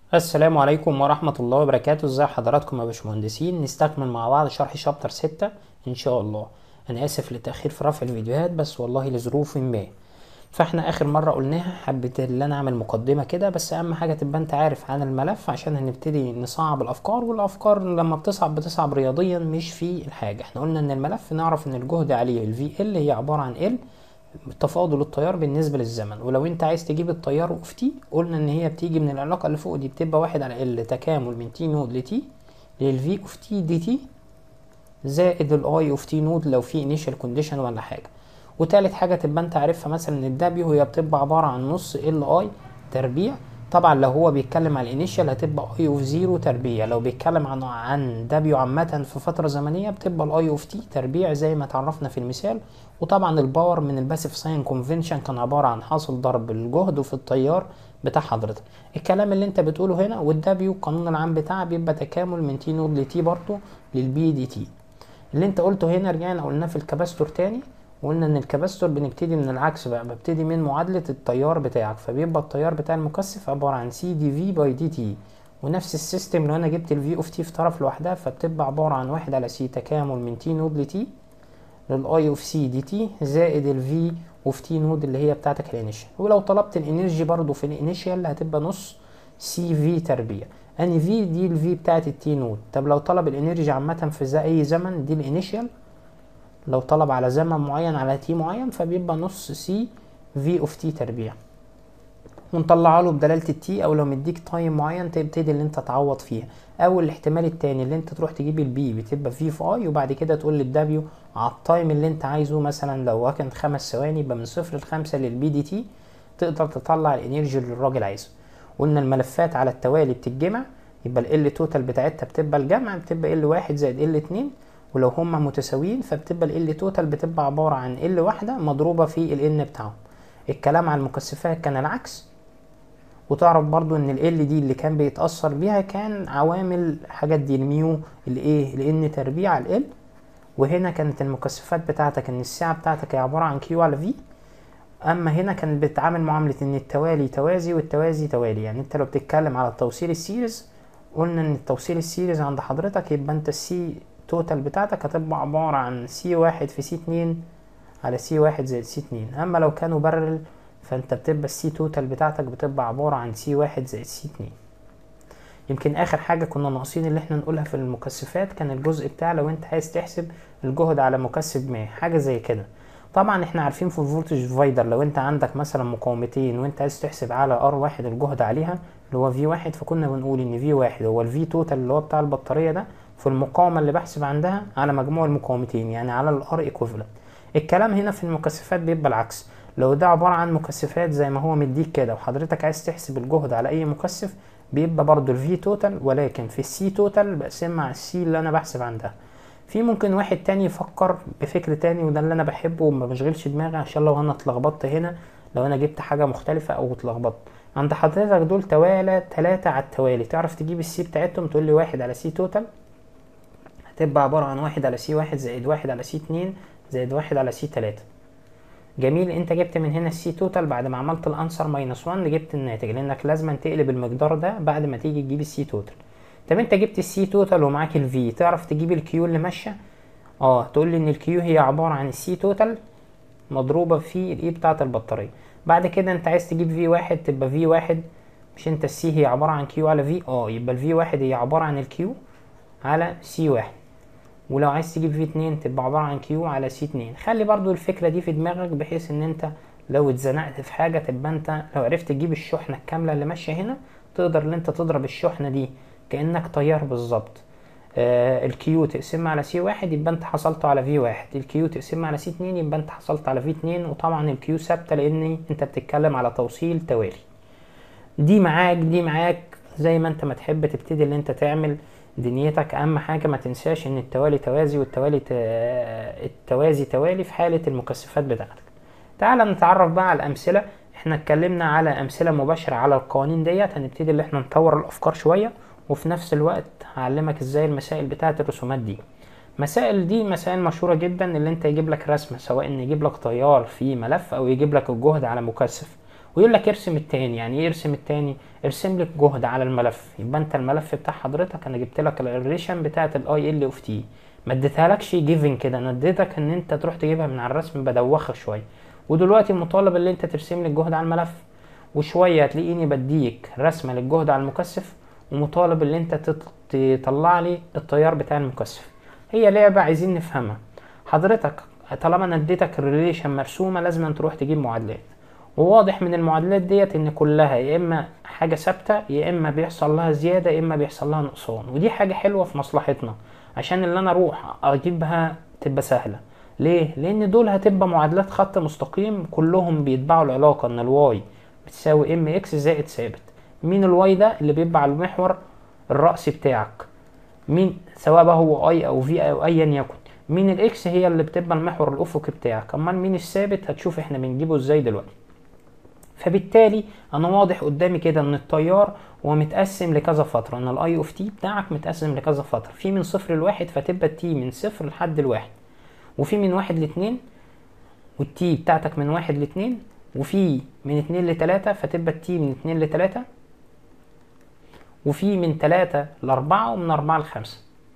السلام عليكم ورحمة الله وبركاته ازي حضراتكم يا باشمهندسين نستكمل مع بعض شرح شابتر ستة ان شاء الله انا اسف للتأخير في رفع الفيديوهات بس والله لظروف ما فاحنا اخر مرة قلناها حبيت ان انا اعمل مقدمة كده بس اهم حاجة تبقى انت عارف عن الملف عشان هنبتدي نصعب الافكار والافكار لما بتصعب بتصعب رياضيا مش في الحاجة احنا قلنا ان الملف نعرف ان الجهد عليه ال VL هي عبارة عن L تفاضل التيار بالنسبة للزمن ولو انت عايز تجيب التيار اوف تي قلنا ان هي بتيجي من العلاقة اللي فوق دي بتبقى واحد على ال تكامل من تي نود لتي للفي اوف تي دي تي زائد الاي اوف تي نود لو في انيشال كونديشن ولا حاجة وتالت حاجة تبقى انت عارفها مثلا ان الدبليو هي بتبقى عبارة عن نص ال اي تربيع طبعا لو هو بيتكلم عن الانيشال هتبقى اي اوف زيرو تربيع لو بيتكلم عن عن دبليو عامة في فترة زمنية بتبقى الاي اوف تي تربيع زي ما اتعرفنا في المثال وطبعا الباور من الباسيف ساين كونفنشن كان عبارة عن حاصل ضرب الجهد في التيار بتاع حضرتك الكلام اللي انت بتقوله هنا والدبليو القانون العام بتاعها بيبقى تكامل من تي نود لتي برضه للبي دي تي اللي انت قلته هنا رجعنا قلناه في الكباستور تاني وقلنا ان الكباستور بنبتدي من العكس بقى ببتدي من معادلة التيار بتاعك فبيبقى التيار بتاع المكثف عبارة عن سي دي في باي دي تي ونفس السيستم لو انا جبت الفي اوف تي في طرف لوحدها فبتبقى عبارة عن واحد على سي تكامل من تي نود لتي للاي اوف سي دي تي زائد الفي اوف تي نود اللي هي بتاعتك الانيشال ولو طلبت الانرجي برضو في الانيشال هتبقى نص سي في تربيع اني في دي الفي بتاعت التي نود طب لو طلب الانرجي عامة في زي اي زمن دي الانيشال لو طلب على زمن معين على تي معين فبيبقى نص سي في اوف تي تربيع ونطلع له بدلالة التي او لو مديك تايم معين تبتدي اللي انت تعوض فيها او الاحتمال التاني اللي انت تروح تجيب البي بتبقى في في اي وبعد كده تقول للدبليو على التايم اللي انت عايزه مثلا لو كان خمس ثواني يبقى من صفر لخمسة للبي دي تي تقدر تطلع الانرجي اللي الراجل عايزه قلنا الملفات على التوالي بتتجمع يبقى ال توتال بتاعتها بتبقى الجمع بتبقى ال واحد زائد ال اتنين ولو هما متساويين فبتبقى ال توتال بتبقى عبارة عن ال واحدة مضروبة في ال ان بتاعهم الكلام عن المكثفات كان العكس وتعرف برضو ان ال دي اللي كان بيتأثر بيها كان عوامل حاجات دي الميو الايه الان تربيع على ال وهنا كانت المكثفات بتاعتك ان الساعة بتاعتك هي عبارة عن كيو على في اما هنا كانت بتتعامل معاملة ان التوالي توازي والتوازي توالي يعني انت لو بتتكلم على التوصيل السيريز قلنا ان التوصيل السيريز عند حضرتك يبقى انت السي توتال بتاعتك هتبقى عبارة عن سي واحد في سي اتنين على سي واحد زائد سي اتنين اما لو كانوا بارل فانت بتبقى السي توتال بتاعتك بتبقى عبارة عن سي واحد زائد سي اتنين يمكن اخر حاجة كنا ناقصين اللي احنا نقولها في المكثفات كان الجزء بتاع لو انت عايز تحسب الجهد على مكثف ما حاجة زي كده طبعا احنا عارفين في الفولتج ديفايدر لو انت عندك مثلا مقاومتين وانت عايز تحسب على ار واحد الجهد عليها اللي هو في واحد فكنا بنقول ان في واحد هو الفي توتال اللي هو بتاع البطارية ده في المقاومة اللي بحسب عندها على مجموع المقاومتين يعني على الار ايكوفالنت الكلام هنا في المكثفات بيبقى العكس لو ده عبارة عن مكثفات زي ما هو مديك كده وحضرتك عايز تحسب الجهد على اي مكثف بيبقى برضو الفي توتال ولكن في السي توتال بقسم مع السي اللي انا بحسب عندها في ممكن واحد تاني يفكر بفكر تاني وده اللي انا بحبه وما بشغلش دماغي عشان لو انا اتلخبطت هنا لو انا جبت حاجة مختلفة او اتلخبطت عند حضرتك دول توالى تلاتة على التوالي تعرف تجيب السي بتاعتهم تقول لي واحد على سي توتال هتبقى عبارة عن واحد على سي واحد زائد واحد على سي اتنين زائد واحد على سي تلاتة جميل انت جبت من هنا السي توتال بعد ما عملت الانسر ماينس 1 جبت الناتج لانك لازم تقلب المقدار ده بعد ما تيجي تجيب السي توتال طب انت جبت السي توتال ومعاك الفي تعرف تجيب الكيو اللي ماشيه اه تقول لي ان الكيو هي عباره عن السي توتال مضروبه في الاي بتاعه البطاريه بعد كده انت عايز تجيب في واحد تبقى في واحد مش انت السي هي عباره عن كيو على في اه يبقى الفي واحد هي عباره عن الكيو على سي واحد ولو عايز تجيب في اتنين تبقى عبارة عن كيو على سي اتنين خلي برضو الفكرة دي في دماغك بحيث ان انت لو اتزنقت في حاجة تبقى انت لو عرفت تجيب الشحنة الكاملة اللي ماشية هنا تقدر ان انت تضرب الشحنة دي كأنك طيار بالظبط آه الكيو تقسمها على سي واحد يبقى انت حصلت على في واحد الكيو تقسمها على سي اتنين يبقى انت حصلت على في اتنين وطبعا الكيو ثابتة لان انت بتتكلم على توصيل توالي دي معاك دي معاك زي ما انت ما تحب تبتدي ان انت تعمل دنيتك اهم حاجه ما تنساش ان التوالي توازي والتوالي التوازي توالي في حاله المكثفات بتاعتك تعال نتعرف بقى على الامثله احنا اتكلمنا على امثله مباشره على القوانين ديت هنبتدي ان احنا نطور الافكار شويه وفي نفس الوقت هعلمك ازاي المسائل بتاعه الرسومات دي مسائل دي مسائل مشهوره جدا اللي انت يجيب لك رسمه سواء ان يجيب لك تيار في ملف او يجيب لك الجهد على مكثف ويقول لك ارسم التاني يعني ايه ارسم التاني ارسم لك جهد على الملف يبقى انت الملف بتاع حضرتك انا جبت لك الريليشن بتاعه الاي ال اوف تي ما اديتهالكش جيفن كده انا اديتك ان انت تروح تجيبها من على الرسم بدوخك شويه ودلوقتي مطالب ان انت ترسم لي الجهد على الملف وشويه هتلاقيني بديك رسمه للجهد على المكثف ومطالب ان انت تطلع لي التيار بتاع المكثف هي لعبه عايزين نفهمها حضرتك طالما انا اديتك الريليشن مرسومه لازم تروح تجيب معادلات وواضح من المعادلات ديت ان كلها يا اما حاجه ثابته يا اما بيحصل لها زياده يا اما بيحصل لها نقصان ودي حاجه حلوه في مصلحتنا عشان اللي انا اروح اجيبها تبقى سهله ليه لان دول هتبقى معادلات خط مستقيم كلهم بيتبعوا العلاقه ان الواي بتساوي ام اكس زائد ثابت مين الواي ده اللي بيبقى على المحور الرأسي بتاعك مين سواء بقى هو اي او في او ايا يكن مين الاكس هي اللي بتبقى المحور الافقي بتاعك امال مين الثابت هتشوف احنا بنجيبه ازاي دلوقتي فبالتالي انا واضح قدامي كده ان التيار هو متقسم لكذا فتره ان الاي اوف تي بتاعك متقسم لكذا فتره في من صفر لواحد فتبقى التي من صفر لحد الواحد وفي من واحد لاتنين والتي بتاعتك من واحد لاتنين وفي من اتنين لتلاتة فتبقى التي من اتنين لتلاتة وفي من تلاتة لأربعة ومن أربعة لخمسة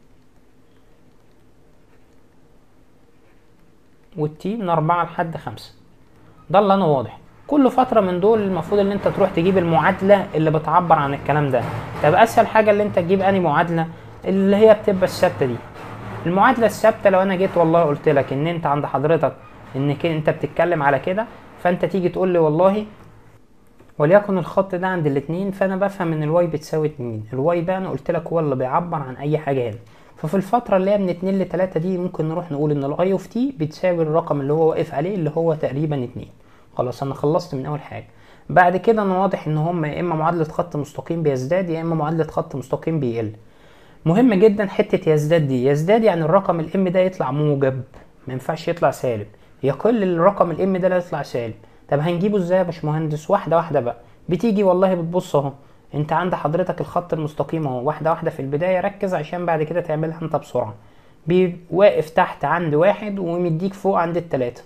والتي من أربعة لحد خمسة ده اللي أنا واضح كل فترة من دول المفروض ان انت تروح تجيب المعادلة اللي بتعبر عن الكلام ده طب اسهل حاجة اللي انت تجيب اني معادلة اللي هي بتبقى الثابتة دي المعادلة الثابتة لو انا جيت والله قلت لك ان انت عند حضرتك انك انت بتتكلم على كده فانت تيجي تقول لي والله وليكن الخط ده عند الاتنين فانا بفهم ان الواي بتساوي اتنين الواي ده انا قلت لك هو اللي بيعبر عن اي حاجة هنا ففي الفترة اللي هي من اتنين لتلاتة دي ممكن نروح نقول ان الاي اوف تي بتساوي الرقم اللي هو واقف عليه اللي هو تقريبا اتنين خلاص انا خلصت من اول حاجة بعد كده انا واضح ان هما يا اما معادلة خط مستقيم بيزداد يا اما معادلة خط مستقيم بيقل مهم جدا حتة يزداد دي يزداد يعني الرقم الام ده يطلع موجب ما ينفعش يطلع سالب يقل الرقم الام ده لا يطلع سالب طب هنجيبه ازاي يا باشمهندس واحدة واحدة بقى بتيجي والله بتبص اهو انت عند حضرتك الخط المستقيم اهو واحدة واحدة في البداية ركز عشان بعد كده تعملها انت بسرعة واقف تحت عند واحد ومديك فوق عند التلاتة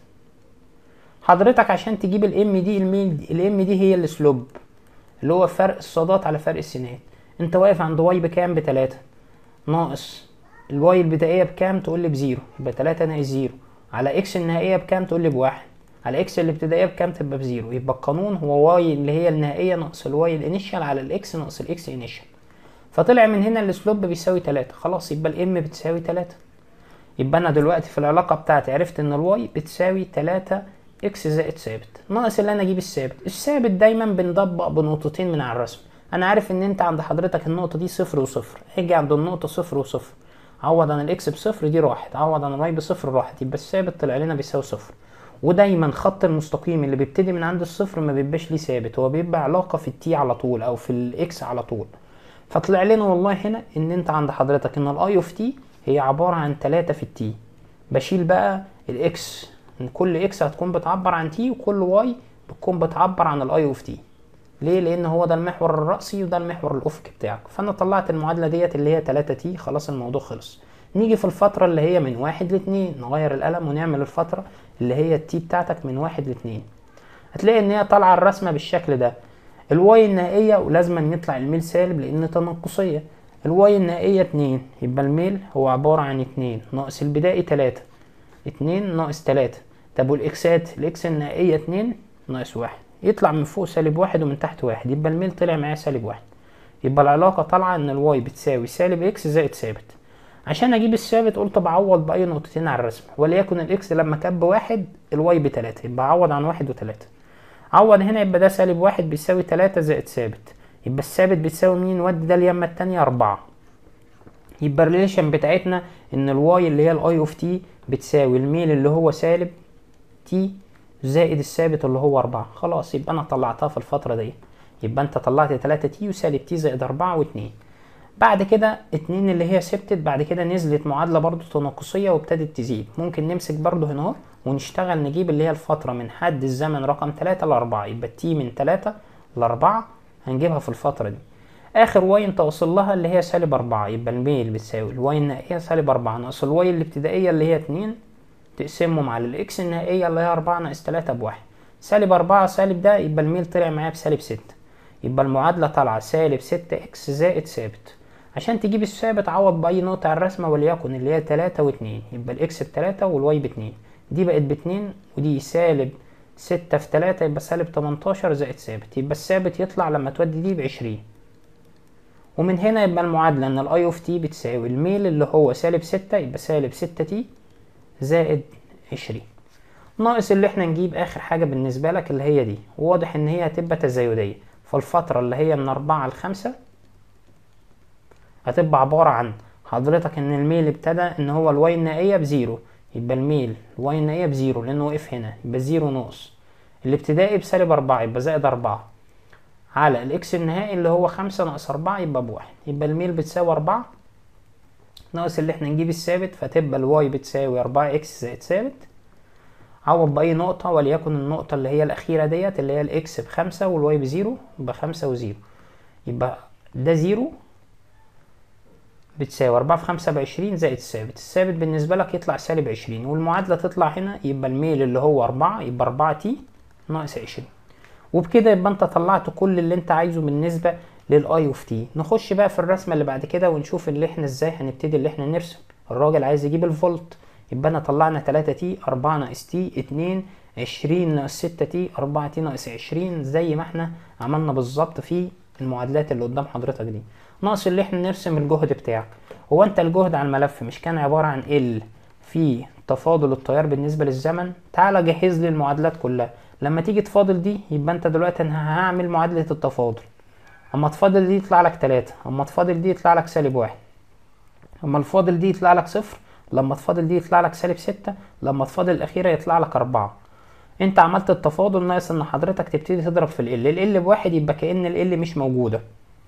حضرتك عشان تجيب الام دي الام دي هي السلوب اللي هو فرق الصادات على فرق السينات انت واقف عند واي بكام بتلاتة ناقص الواي البدائية بكام تقول لي بزيرو يبقى تلاتة ناقص زيرو على اكس النهائية بكام تقول لي بواحد على اكس الابتدائية بكام تبقى بزيرو يبقى القانون هو واي اللي هي النهائية ناقص الواي الانيشال على الاكس ناقص الاكس انيشال فطلع من هنا السلوب بيساوي تلاتة خلاص يبقى الام بتساوي تلاتة يبقى انا دلوقتي في العلاقة بتاعتي عرفت ان الواي بتساوي تلاتة اكس زائد ثابت ناقص اللي انا اجيب الثابت الثابت دايما بنطبق بنقطتين من على الرسم انا عارف ان انت عند حضرتك النقطة دي صفر وصفر اجي عند النقطة صفر وصفر عوض عن الاكس بصفر دي راحت عوض عن الواي بصفر راحت يبقى الثابت طلع لنا بيساوي صفر ودايما خط المستقيم اللي بيبتدي من عند الصفر ما بيبقاش ليه ثابت هو بيبقى علاقة في التي على طول او في الاكس على طول فطلع لنا والله هنا ان انت عند حضرتك ان الاي اوف تي هي عبارة عن تلاتة في التي بشيل بقى الاكس ان كل اكس هتكون بتعبر عن تي وكل واي بتكون بتعبر عن الاي اوف تي ليه لان هو ده المحور الرأسي وده المحور الافقي بتاعك فانا طلعت المعادلة ديت اللي هي 3 تي خلاص الموضوع خلص نيجي في الفترة اللي هي من واحد لاتنين نغير القلم ونعمل الفترة اللي هي التي بتاعتك من واحد لاتنين هتلاقي ان هي طالعة الرسمة بالشكل ده الواي النهائية ولازم يطلع الميل سالب لان تناقصية الواي النهائية اتنين يبقى الميل هو عبارة عن اتنين ناقص البدائي تلاتة اتنين ناقص تلاتة طب والاكسات الاكس النهائية اتنين ناقص واحد يطلع من فوق سالب واحد ومن تحت واحد يبقى الميل طلع معاه سالب واحد يبقى العلاقة طالعة ان الواي بتساوي سالب اكس زائد ثابت عشان اجيب الثابت قلت بعوض باي نقطتين على الرسم وليكن الاكس لما كان بواحد الواي بتلاتة يبقى اعوض عن واحد وتلاتة عوض هنا يبقى ده سالب واحد بيساوي تلاتة زائد ثابت يبقى الثابت بتساوي مين ودي ده اليمة التانية اربعة يبقى الريليشن بتاعتنا ان الواي اللي هي الاي اوف تي بتساوي الميل اللي هو سالب تي زائد الثابت اللي هو أربعة خلاص يبقى أنا طلعتها في الفترة دي يبقى أنت طلعت تلاتة تي وسالب تي زائد أربعة واتنين بعد كده اتنين اللي هي ثبتت بعد كده نزلت معادلة برضو تناقصية وابتدت تزيد ممكن نمسك برضو هنا اهو ونشتغل نجيب اللي هي الفترة من حد الزمن رقم تلاتة لأربعة يبقى تي من تلاتة لأربعة هنجيبها في الفترة دي آخر واي أنت واصل لها اللي هي سالب أربعة يبقى الميل بتساوي الواي النهائية سالب أربعة ناقص الواي الابتدائية اللي هي اتنين تقسمهم على الإكس النهائية اللي هي أربعة ناقص تلاتة بواحد سالب أربعة سالب ده يبقى الميل طلع معايا بسالب ستة يبقى المعادلة طالعة سالب ستة اكس زائد ثابت عشان تجيب الثابت عوض بأي نقطة على الرسمة وليكن اللي هي تلاتة واتنين يبقى الإكس بتلاتة والواي باتنين دي بقت باتنين ودي سالب ستة في تلاتة يبقى سالب تمنتاشر زائد ثابت يبقى الثابت يطلع لما تودي دي بعشرين ومن هنا يبقى المعادلة إن الأي أوف تي بتساوي الميل اللي هو سالب ستة يبقى سالب ستة تي زائد عشرين ناقص اللي احنا نجيب آخر حاجة بالنسبة لك اللي هي دي وواضح إن هي هتبقى تزايدية فالفترة اللي هي من أربعة لخمسة هتبقى عبارة عن حضرتك ان الميل ابتدى ان هو الواي النهائية بزيرو يبقى الميل الواي النهائية بزيرو لانه وقف هنا يبقى زيرو ناقص الابتدائي بسالب أربعة يبقى زائد أربعة على الإكس النهائي اللي هو خمسة ناقص أربعة يبقى بواحد يبقى الميل بتساوي أربعة ناقص اللي احنا نجيب الثابت فتبقى الواي بتساوي أربعة إكس زائد ثابت عوض بأي نقطة وليكن النقطة اللي هي الأخيرة ديت اللي هي الإكس بخمسة والواي بزيرو يبقى خمسة وزيرو يبقى ده زيرو بتساوي أربعة في خمسة بعشرين زائد الثابت الثابت بالنسبة لك يطلع سالب عشرين والمعادلة تطلع هنا يبقى الميل اللي هو أربعة يبقى أربعة تي ناقص عشرين وبكده يبقى انت طلعت كل اللي انت عايزه بالنسبة للاي اوف تي نخش بقى في الرسمة اللي بعد كده ونشوف اللي احنا ازاي هنبتدي اللي احنا نرسم الراجل عايز يجيب الفولت يبقى انا طلعنا تلاتة تي أربعة ناقص تي اتنين عشرين ناقص ستة تي أربعة تي ناقص عشرين زي ما احنا عملنا بالظبط في المعادلات اللي قدام حضرتك دي ناقص اللي احنا نرسم الجهد بتاعك هو انت الجهد على الملف مش كان عبارة عن ال في تفاضل التيار بالنسبة للزمن تعالى جهز لي المعادلات كلها لما تيجي تفاضل دي يبقى انت دلوقتي انا هعمل معادلة التفاضل اما تفاضل دي يطلع لك تلاتة اما تفاضل دي يطلع لك سالب واحد اما الفاضل دي يطلع لك صفر لما تفاضل دي يطلع لك سالب ستة لما تفاضل الأخيرة يطلع لك أربعة انت عملت التفاضل ناقص ان حضرتك تبتدي تضرب في ال ال بواحد يبقى كأن ال مش موجودة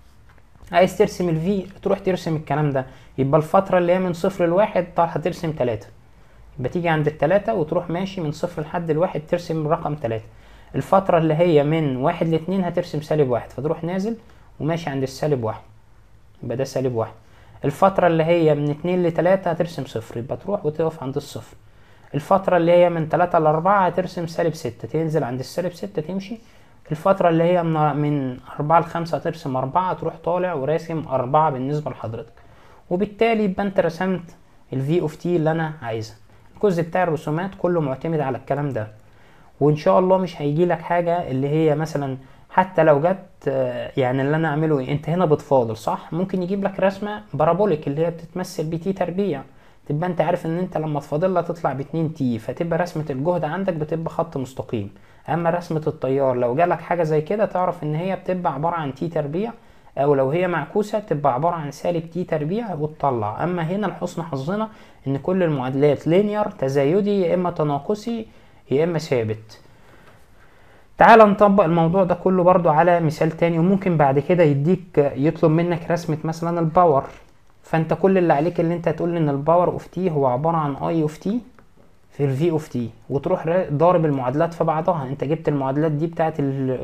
عايز ترسم الفي تروح ترسم الكلام ده يبقى الفترة اللي هي من صفر لواحد هترسم تلاتة يبقى تيجي عند التلاتة وتروح ماشي من صفر لحد الواحد ترسم رقم تلاتة الفترة اللي هي من واحد لاتنين هترسم سالب واحد فتروح نازل وماشي عند السالب واحد يبقى ده سالب واحد الفترة اللي هي من اتنين لتلاتة هترسم صفر يبقى تروح وتقف عند الصفر الفترة اللي هي من تلاتة لأربعة هترسم سالب ستة تنزل عند السالب ستة تمشي الفترة اللي هي من من أربعة لخمسة هترسم أربعة تروح طالع وراسم أربعة بالنسبة لحضرتك وبالتالي يبقى أنت رسمت الفي اوف تي اللي أنا عايزها الجزء بتاع الرسومات كله معتمد على الكلام ده وإن شاء الله مش هيجي لك حاجة اللي هي مثلا حتى لو جت يعني اللي انا اعمله ايه انت هنا بتفاضل صح ممكن يجيب لك رسمه بارابوليك اللي هي بتتمثل بتي تربيع تبقى انت عارف ان انت لما تفاضلها تطلع باتنين تي فتبقى رسمه الجهد عندك بتبقى خط مستقيم اما رسمه التيار لو جالك حاجه زي كده تعرف ان هي بتبقى عباره عن تي تربيع او لو هي معكوسه تبقى عباره عن سالب تي تربيع وتطلع اما هنا لحسن حظنا ان كل المعادلات لينير تزايدي يا اما تناقصي يا اما ثابت تعال نطبق الموضوع ده كله برضو على مثال تاني وممكن بعد كده يديك يطلب منك رسمة مثلا الباور فانت كل اللي عليك اللي انت تقول ان الباور اوف تي هو عبارة عن اي اوف تي في الفي اوف تي وتروح ضارب المعادلات في بعضها انت جبت المعادلات دي بتاعت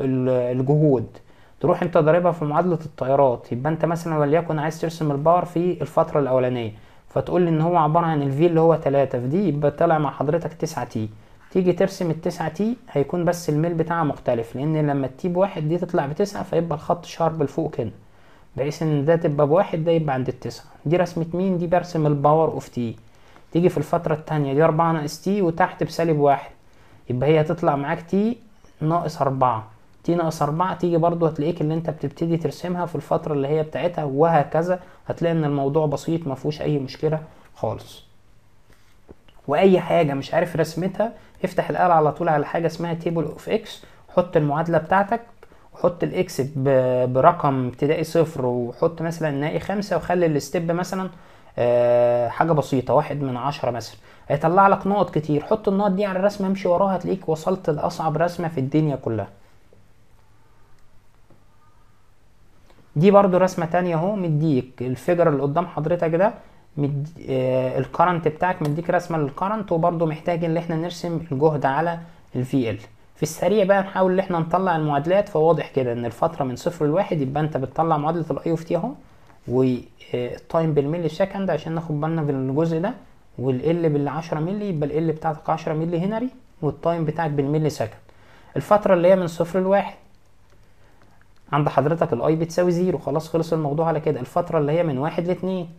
الجهود تروح انت ضاربها في معادلة التيارات يبقى انت مثلا وليكن عايز ترسم الباور في الفترة الاولانية فتقول لي ان هو عبارة عن الفي اللي هو تلاتة في دي يبقى طلع مع حضرتك تسعة تي تيجي ترسم التسعة تي هيكون بس الميل بتاعها مختلف لان لما التي بواحد دي تطلع بتسعة فيبقى الخط شارب لفوق كده بحيث ان ده تبقى بواحد ده يبقى عند التسعة دي رسمة مين دي برسم الباور اوف تي تيجي في الفترة التانية دي أربعة ناقص تي وتحت بسالب واحد يبقى هي هتطلع معاك تي ناقص أربعة تي ناقص أربعة تيجي برضو هتلاقيك اللي انت بتبتدي ترسمها في الفترة اللي هي بتاعتها وهكذا هتلاقي ان الموضوع بسيط مفهوش أي مشكلة خالص وأي حاجة مش عارف رسمتها افتح الآلة على طول على حاجة اسمها تيبل اوف اكس حط المعادلة بتاعتك وحط الاكس برقم ابتدائي صفر وحط مثلا نهائي خمسة وخلي الستيب مثلا أه حاجة بسيطة واحد من عشرة مثلا هيطلع لك نقط كتير حط النقط دي على الرسمة امشي وراها هتلاقيك وصلت لأصعب رسمة في الدنيا كلها دي برضو رسمة تانية اهو مديك الفيجر اللي قدام حضرتك ده مد... آه الكرنت بتاعك مديك رسمه للكرنت وبرده محتاج ان احنا نرسم الجهد على الفي ال في السريع بقى نحاول ان احنا نطلع المعادلات فواضح كده ان الفتره من صفر لواحد يبقى انت بتطلع معادله الاي اوف تي اهو والتايم بالملي سكند عشان ناخد بالنا في الجزء ده والال بال 10 ملي يبقى ال بتاعتك 10 ملي هنري والتايم بتاعك بالملي سكند الفترة اللي هي من صفر لواحد عند حضرتك الاي بتساوي زيرو خلاص خلص الموضوع على كده الفترة اللي هي من واحد لاتنين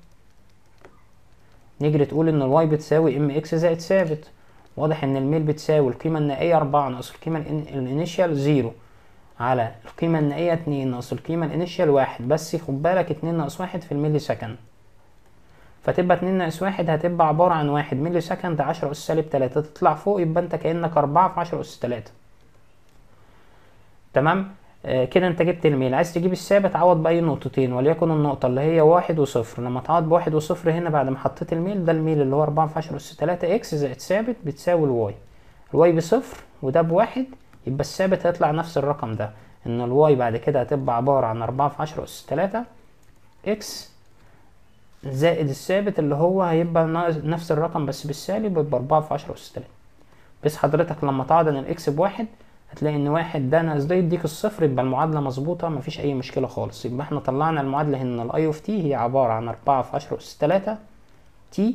نجري تقول ان الواي بتساوي ام اكس زائد ثابت واضح ان الميل بتساوي القيمة النهائية أربعة ناقص القيمة الانيشال زيرو على القيمة النهائية اتنين ناقص القيمة الانيشال واحد بس خد بالك اتنين ناقص واحد في الميلي سكند فتبقى اتنين ناقص واحد هتبقى عبارة عن واحد ميلي سكند عشرة أس سالب تلاتة تطلع فوق يبقى انت كأنك أربعة في عشرة أس تلاتة تمام آه كده انت جبت الميل عايز تجيب الثابت عوض بأي نقطتين وليكن النقطة اللي هي واحد وصفر لما تعوض بواحد وصفر هنا بعد ما حطيت الميل ده الميل اللي هو أربعة في عشرة أس تلاتة إكس زائد ثابت بتساوي الواي الواي بصفر وده بواحد يبقى الثابت هيطلع نفس الرقم ده ان الواي بعد كده هتبقى عبارة عن أربعة في عشرة أس تلاتة إكس زائد الثابت اللي هو هيبقى نفس الرقم بس بالسالب يبقى أربعة في عشرة أس تلاتة بس حضرتك لما تعوض عن الإكس بواحد هتلاقي إن واحد ده ناقص ده يديك الصفر يبقى المعادلة مظبوطة مفيش أي مشكلة خالص يبقى احنا طلعنا المعادلة هنا الأي أوف تي هي عبارة عن أربعة في عشرة أس تلاتة تي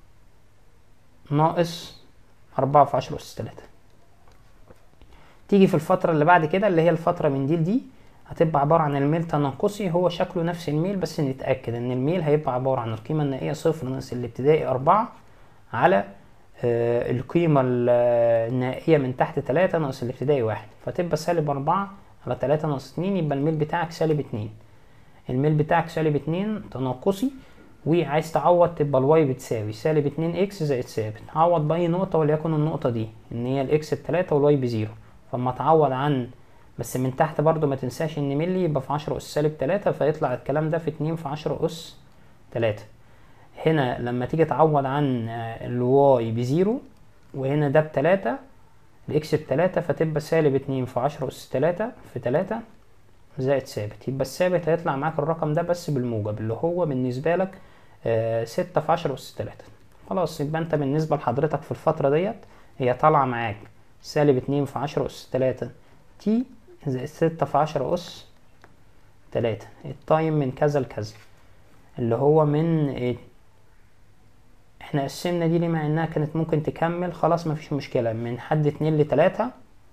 ناقص أربعة في عشرة أس تلاتة تيجي في الفترة اللي بعد كده اللي هي الفترة من دي لدي هتبقى عبارة عن الميل تناقصي هو شكله نفس الميل بس نتأكد ان الميل هيبقى عبارة عن القيمة النهائية صفر ناقص الابتدائي أربعة على آه القيمة النهائية من تحت تلاتة ناقص الابتدائي واحد فتبقى سالب أربعة على تلاتة ناقص اتنين يبقى الميل بتاعك سالب اتنين الميل بتاعك سالب اتنين تناقصي وعايز تعوض تبقى الواي بتساوي سالب اتنين اكس زائد ثابت عوض بأي نقطة وليكن النقطة دي ان هي الاكس بتلاتة والواي بزيرو فاما تعوض عن بس من تحت برضو ما تنساش ان ملي يبقى في عشرة اس سالب تلاتة فيطلع الكلام ده في اتنين في عشرة اس تلاتة هنا لما تيجي تعوض عن الواي بزيرو وهنا ده بتلاتة الاكس بتلاتة فتبقى سالب اتنين في عشرة اس تلاتة في تلاتة زائد ثابت يبقى الثابت هيطلع معاك الرقم ده بس بالموجب اللي هو بالنسبة لك آه ستة في عشرة اس تلاتة خلاص يبقى انت بالنسبة لحضرتك في الفترة ديت هي طالعة معاك سالب اتنين في عشرة اس تلاتة تي زائد ستة في عشرة أس تلاتة التايم من كذا لكذا اللي هو من إيه؟ احنا قسمنا دي ليه مع انها كانت ممكن تكمل خلاص مفيش مشكلة من حد اتنين لتلاتة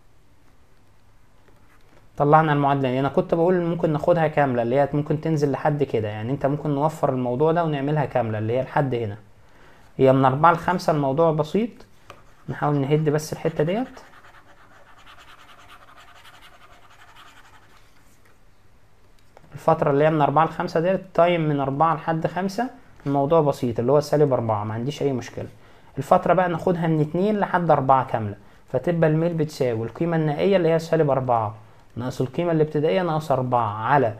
طلعنا المعادلة دي انا كنت بقول ممكن ناخدها كاملة اللي هي ممكن تنزل لحد كده يعني انت ممكن نوفر الموضوع ده ونعملها كاملة اللي هي لحد هنا هي من أربعة لخمسة الموضوع بسيط نحاول نهد بس الحتة ديت الفترة اللي هي من أربعة لخمسة ديت تايم من أربعة لحد خمسة الموضوع بسيط اللي هو سالب أربعة ما عنديش أي مشكلة الفترة بقى ناخدها من اتنين لحد أربعة كاملة فتبقى الميل بتساوي القيمة النهائية اللي هي سالب أربعة ناقص القيمة الابتدائية ناقص أربعة على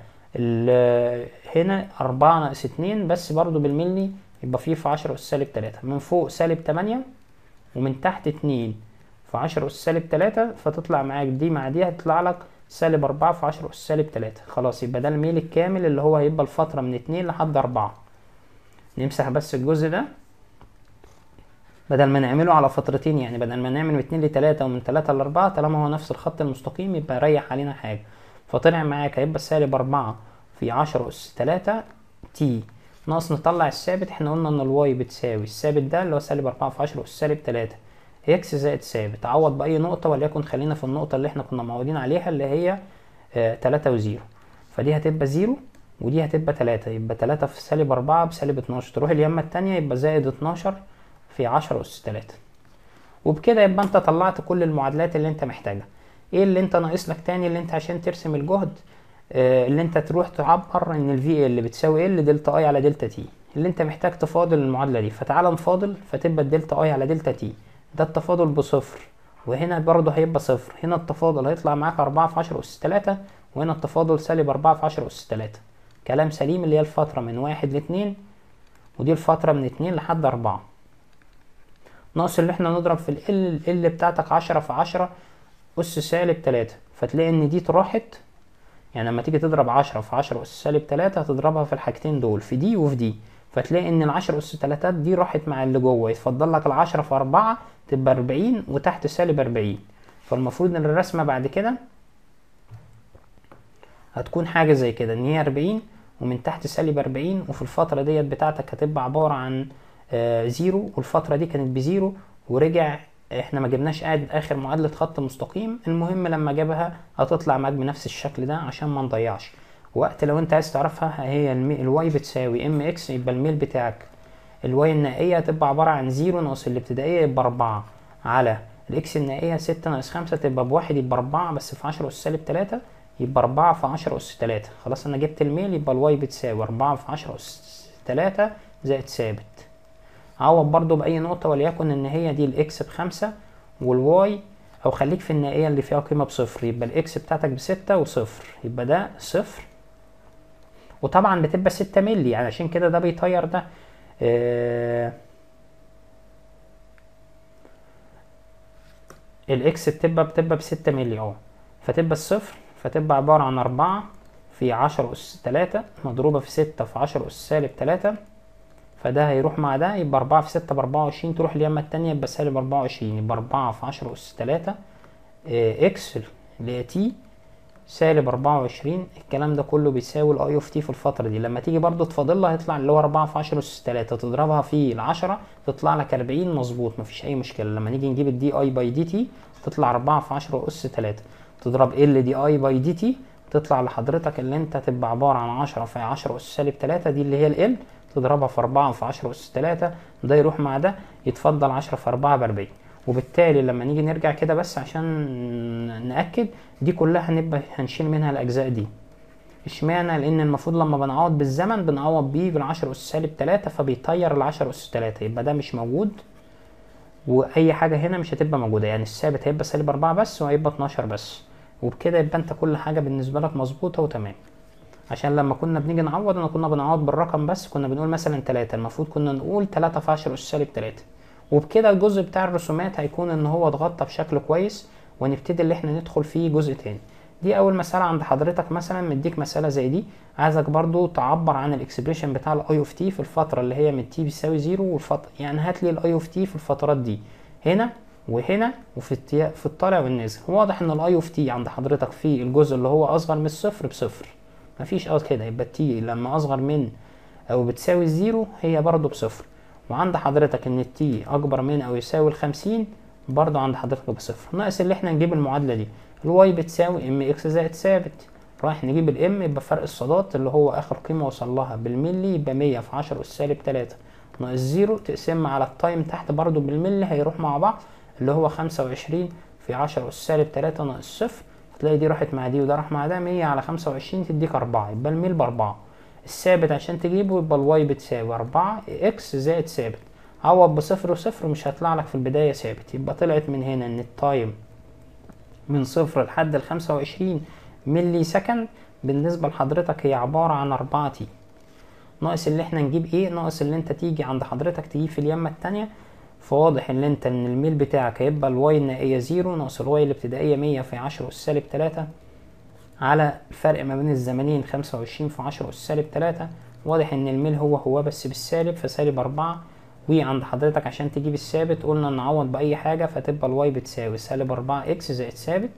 هنا أربعة ناقص اتنين بس برضو بالملي يبقى فيه في عشرة أس سالب تلاتة من فوق سالب تمانية ومن تحت اتنين في عشرة أس سالب تلاتة فتطلع معاك دي مع دي هتطلع لك سالب أربعة في عشرة أس سالب تلاتة خلاص يبقى ده الميل الكامل اللي هو هيبقى الفترة من اتنين لحد أربعة نمسح بس الجزء ده بدل ما نعمله على فترتين يعني بدل ما نعمل من اتنين لتلاتة ومن تلاتة لأربعة طالما هو نفس الخط المستقيم يبقى ريح علينا حاجة فطلع معاك هيبقى سالب أربعة في عشرة أس تلاتة تي ناقص نطلع الثابت احنا قلنا ان الواي بتساوي الثابت ده اللي هو سالب أربعة في عشرة أس سالب تلاتة اكس زائد ثابت عوض بأي نقطة وليكن خلينا في النقطة اللي احنا كنا معودين عليها اللي هي اه تلاتة وزيرو فدي هتبقى زيرو ودي هتبقى تلاتة يبقى تلاتة في سالب أربعة بسالب اتناشر تروح اليمة التانية يبقى زائد اتناشر في عشرة أس تلاتة وبكده يبقى انت طلعت كل المعادلات اللي انت محتاجها ايه اللي انت ناقص لك تاني اللي انت عشان ترسم الجهد اه اللي انت تروح تعبر ان الفي اللي بتساوي ال دلتا اي على دلتا تي اللي انت محتاج تفاضل المعادلة دي فتعال نفاضل فتبقى الدلتا اي على دلتا تي ده التفاضل بصفر وهنا برضه هيبقى صفر هنا التفاضل هيطلع معاك أربعة في عشرة أس تلاتة وهنا التفاضل سالب أربعة في عشرة أس تلاتة كلام سليم اللي هي الفترة من واحد لاتنين ودي الفترة من اتنين لحد أربعة ناقص اللي احنا نضرب في ال ال بتاعتك عشرة في عشرة أس سالب تلاتة فتلاقي إن دي راحت يعني لما تيجي تضرب عشرة في عشرة أس سالب تلاتة هتضربها في الحاجتين دول في دي وفي دي فتلاقي ان العشرة اس تلاتات دي راحت مع اللي جوه يتفضل لك العشرة في اربعة تبقى اربعين وتحت سالب اربعين فالمفروض ان الرسمة بعد كده هتكون حاجة زي كده ان هي اربعين ومن تحت سالب اربعين وفي الفترة ديت بتاعتك هتبقى عبارة عن آه زيرو والفترة دي كانت بزيرو ورجع احنا ما جبناش قاعد اخر معادلة خط مستقيم المهم لما جابها هتطلع معاك بنفس الشكل ده عشان ما نضيعش وقت لو انت عايز تعرفها هي الواي بتساوي ام اكس يبقى الميل بتاعك الواي النهائية هتبقى عبارة عن زيرو ناقص الابتدائية يبقى أربعة على الإكس النهائية ستة ناقص خمسة تبقى بواحد يبقى أربعة بس في عشرة أس سالب تلاتة يبقى أربعة في عشرة أس تلاتة خلاص أنا جبت الميل يبقى الواي بتساوي أربعة في عشرة أس تلاتة زائد ثابت عوض برضو بأي نقطة وليكن إن هي دي الإكس بخمسة والواي أو خليك في النهائية اللي فيها قيمة بصفر يبقى الإكس بتاعتك بستة وصفر يبقى ده صفر وطبعا بتبقى ستة ملي يعني عشان كده ده بيطير ده آه الاكس بتبقى بتبقى بستة ملي اه فتبقى الصفر فتبقى عبارة عن أربعة في عشرة أس تلاتة مضروبة في ستة في عشرة أس سالب تلاتة فده هيروح مع ده يبقى أربعة في ستة بأربعة وعشرين تروح اليمة التانية يبقى سالب أربعة وعشرين يبقى أربعة في عشرة أس تلاتة آه إكس اللي هي تي سالب أربعة وعشرين الكلام ده كله بيساوي الاي اوف تي في الفترة دي لما تيجي برضو تفاضلها هيطلع اللي هو أربعة في عشرة أس تلاتة تضربها في العشرة تطلع لك أربعين مظبوط مفيش أي مشكلة لما نيجي نجيب الدي اي باي دي تي تطلع أربعة في عشرة أس تلاتة تضرب ال دي اي باي دي تي تطلع لحضرتك اللي انت تبقى عبارة عن عشرة في عشرة أس سالب تلاتة دي اللي هي ال تضربها في أربعة في عشرة أس تلاتة ده يروح مع ده يتفضل عشرة في أربعة بأربعين وبالتالي لما نيجي نرجع كده بس عشان نأكد دي كلها هنبقى هنشيل منها الأجزاء دي اشمعنى لأن المفروض لما بنعوض بالزمن بنعوض بيه بالعشرة أس سالب تلاتة فبيطير العشرة أس تلاتة يبقى ده مش موجود وأي حاجة هنا مش هتبقى موجودة يعني الثابت هيبقى سالب أربعة بس وهيبقى اتناشر بس وبكده يبقى انت كل حاجة بالنسبة لك مظبوطة وتمام عشان لما كنا بنيجي نعوض انا كنا بنعوض بالرقم بس كنا بنقول مثلا تلاتة المفروض كنا نقول تلاتة في عشرة أس سالب تلاتة وبكده الجزء بتاع الرسومات هيكون ان هو اتغطى بشكل كويس ونبتدي اللي احنا ندخل فيه جزء تاني دي اول مسألة عند حضرتك مثلا مديك مسألة زي دي عايزك برضو تعبر عن الاكسبريشن بتاع الاي اوف تي في الفترة اللي هي من تي بيساوي زيرو والفترة يعني هات لي الاي اوف تي في الفترات دي هنا وهنا وفي التي... في الطالع والنازل واضح ان الاي اوف تي عند حضرتك في الجزء اللي هو اصغر من الصفر بصفر مفيش اه كده يبقى التي لما اصغر من او بتساوي الزيرو هي برضو بصفر وعند حضرتك ان التي اكبر من او يساوي الخمسين برضو عند حضرتك بصفر ناقص اللي احنا نجيب المعادلة دي الواي بتساوي ام اكس زائد ثابت رايح نجيب الام يبقى فرق الصادات اللي هو اخر قيمة وصل لها بالملي يبقى مية في عشرة اس سالب تلاتة ناقص زيرو تقسم على التايم تحت برضو بالملي هيروح مع بعض اللي هو خمسة وعشرين في عشرة اس سالب تلاتة ناقص صفر تلاقي دي راحت مع دي وده راح مع ده مية على خمسة وعشرين تديك أربعة يبقى الميل بأربعة الثابت عشان تجيبه يبقى الواي بتساوي أربعة اكس زائد ثابت عوض بصفر وصفر مش هيطلع لك في البداية ثابت يبقى طلعت من هنا ان التايم من صفر لحد الخمسة وعشرين ملي سكند بالنسبة لحضرتك هي عبارة عن أربعة تي ناقص اللي احنا نجيب ايه ناقص اللي انت تيجي عند حضرتك تجيب في اليمة التانية فواضح ان انت ان الميل بتاعك هيبقى الواي النهائية زيرو ناقص الواي الابتدائية مية في عشرة أس سالب تلاتة على الفرق ما بين الزمنين خمسة وعشرين في عشرة أس سالب تلاتة واضح ان الميل هو هو بس بالسالب فسالب أربعة وعند حضرتك عشان تجيب الثابت قلنا نعوض بأي حاجة فتبقى الواي بتساوي سالب أربعة إكس زائد ثابت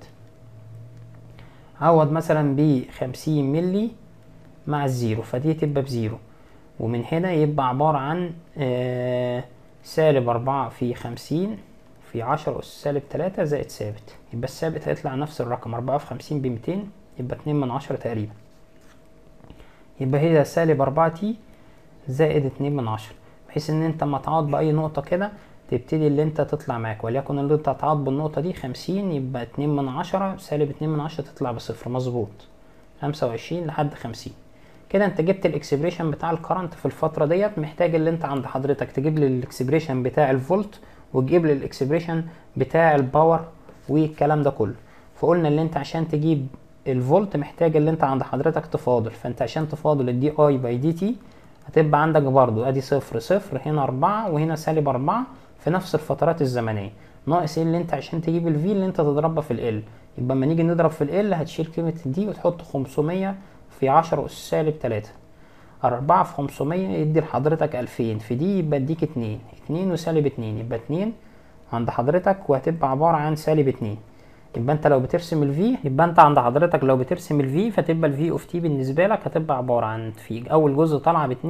عوض مثلا بخمسين ملي مع الزيرو فدي تبقى بزيرو ومن هنا يبقى عبارة عن آه سالب أربعة في خمسين في عشرة أس سالب تلاتة زائد ثابت يبقى الثابت هيطلع نفس الرقم أربعة في خمسين بميتين يبقى اتنين من عشرة تقريبا يبقى هي سالب أربعة تي زائد اتنين من عشرة بحيث ان انت اما تعوض باي نقطة كده تبتدي اللي انت تطلع معاك وليكن اللي انت هتعوض بالنقطة دي خمسين يبقى اتنين من عشرة سالب اتنين من عشرة تطلع بصفر مظبوط خمسة وعشرين لحد خمسين كده انت جبت الاكسبريشن بتاع الكرنت في الفترة ديت محتاج اللي انت عند حضرتك تجيب لي الاكسبريشن بتاع الفولت وتجيب لي الاكسبريشن بتاع الباور والكلام ده كله فقلنا اللي انت عشان تجيب الفولت محتاج اللي انت عند حضرتك تفاضل فانت عشان تفاضل الدي اي باي دي تي هتبقى عندك برضو ادي صفر صفر هنا اربعة وهنا سالب اربعة في نفس الفترات الزمنية ناقص ايه اللي انت عشان تجيب الفي اللي انت تضربها في ال يبقى اما نيجي نضرب في ال هتشيل قيمة دي وتحط خمسمية في عشرة أس سالب تلاتة أربعة في خمسمية يدي لحضرتك ألفين في دي يبقى اديك اتنين اتنين وسالب اتنين يبقى اتنين عند حضرتك وهتبقى عبارة عن سالب اتنين يبقى انت لو بترسم الفي يبقى انت عند حضرتك لو بترسم الفي فتبقى الفي اوف تي بالنسبه لك هتبقى عباره عن في اول جزء طالعه باتنين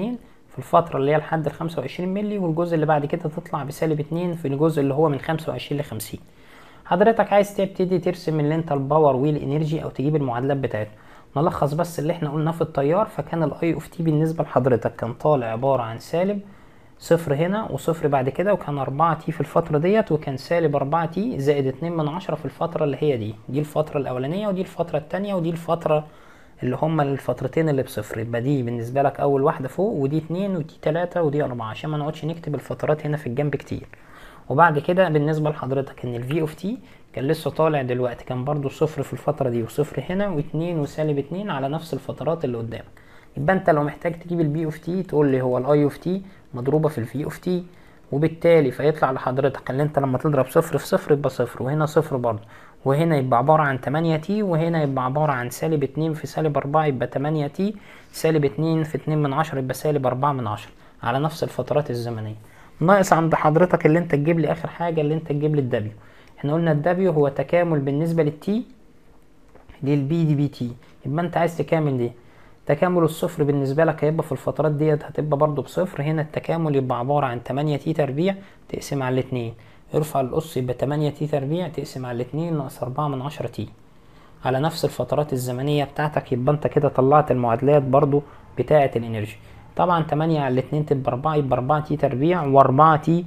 في الفترة اللي هي لحد ال 25 مللي والجزء اللي بعد كده تطلع بسالب اتنين في الجزء اللي هو من 25 ل 50 حضرتك عايز تبتدي ترسم اللي انت الباور والانرجي او تجيب المعادلات بتاعته نلخص بس اللي احنا قلناه في التيار فكان الاي اوف تي بالنسبة لحضرتك كان طالع عبارة عن سالب صفر هنا وصفر بعد كده وكان أربعة تي في الفترة ديت وكان سالب أربعة تي زائد اتنين من عشرة في الفترة اللي هي دي دي الفترة الأولانية ودي الفترة التانية ودي الفترة اللي هما الفترتين اللي بصفر يبقى دي بالنسبة لك أول واحدة فوق ودي اتنين ودي تلاتة ودي أربعة عشان ما نقعدش نكتب الفترات هنا في الجنب كتير وبعد كده بالنسبة لحضرتك إن الفي اوف تي كان لسه طالع دلوقتي كان برضو صفر في الفترة دي وصفر هنا واتنين وسالب اتنين على نفس الفترات اللي قدامك يبقى انت لو محتاج تجيب البي اوف تي تقول لي هو الاي اوف تي مضروبة في الفي اوف تي وبالتالي فيطلع لحضرتك اللي انت لما تضرب صفر في صفر يبقى صفر وهنا صفر برضه وهنا يبقى عبارة عن تمانية تي وهنا يبقى عبارة عن سالب اتنين في سالب أربعة يبقى تمانية تي سالب اتنين في اتنين من عشرة يبقى سالب أربعة من عشرة على نفس الفترات الزمنية ناقص عند حضرتك اللي انت تجيب لي آخر حاجة اللي انت تجيب لي الدبليو احنا قلنا الدبليو هو تكامل بالنسبة للتي للبي دي بي تي يبقى انت عايز تكامل دي تكامل الصفر بالنسبة لك هيبقى في الفترات ديت هتبقى برضو بصفر هنا التكامل يبقى عبارة عن تمانية تي تربيع تقسم على الاتنين ارفع القص يبقى تمانية تي تربيع تقسم على الاتنين ناقص أربعة من عشرة تي على نفس الفترات الزمنية بتاعتك يبقى انت كده طلعت المعادلات برضو بتاعة الانرجي طبعا تمانية على الاتنين تبقى أربعة يبقى أربعة تي تربيع وأربعة تي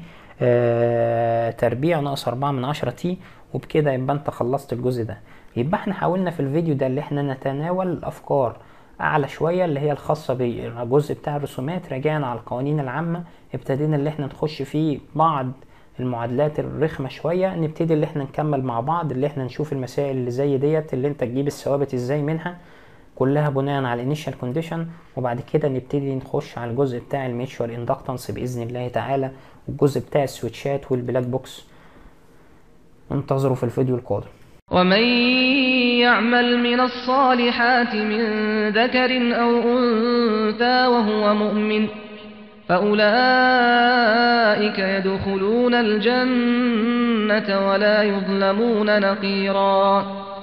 آه تربيع ناقص أربعة من عشرة تي وبكده يبقى انت خلصت الجزء ده يبقى احنا حاولنا في الفيديو ده اللي احنا نتناول الأفكار اعلى شويه اللي هي الخاصه بالجزء بتاع الرسومات راجعنا على القوانين العامه ابتدينا اللي احنا نخش في بعض المعادلات الرخمه شويه نبتدي اللي احنا نكمل مع بعض اللي احنا نشوف المسائل اللي زي ديت اللي انت تجيب الثوابت ازاي منها كلها بناء على الانيشال كونديشن وبعد كده نبتدي نخش على الجزء بتاع الميتشوال اندكتنس باذن الله تعالى والجزء بتاع السويتشات والبلاك بوكس انتظروا في الفيديو القادم ومن يعمل من الصالحات من ذكر أو أنثى وهو مؤمن فأولئك يدخلون الجنة ولا يظلمون نقيراً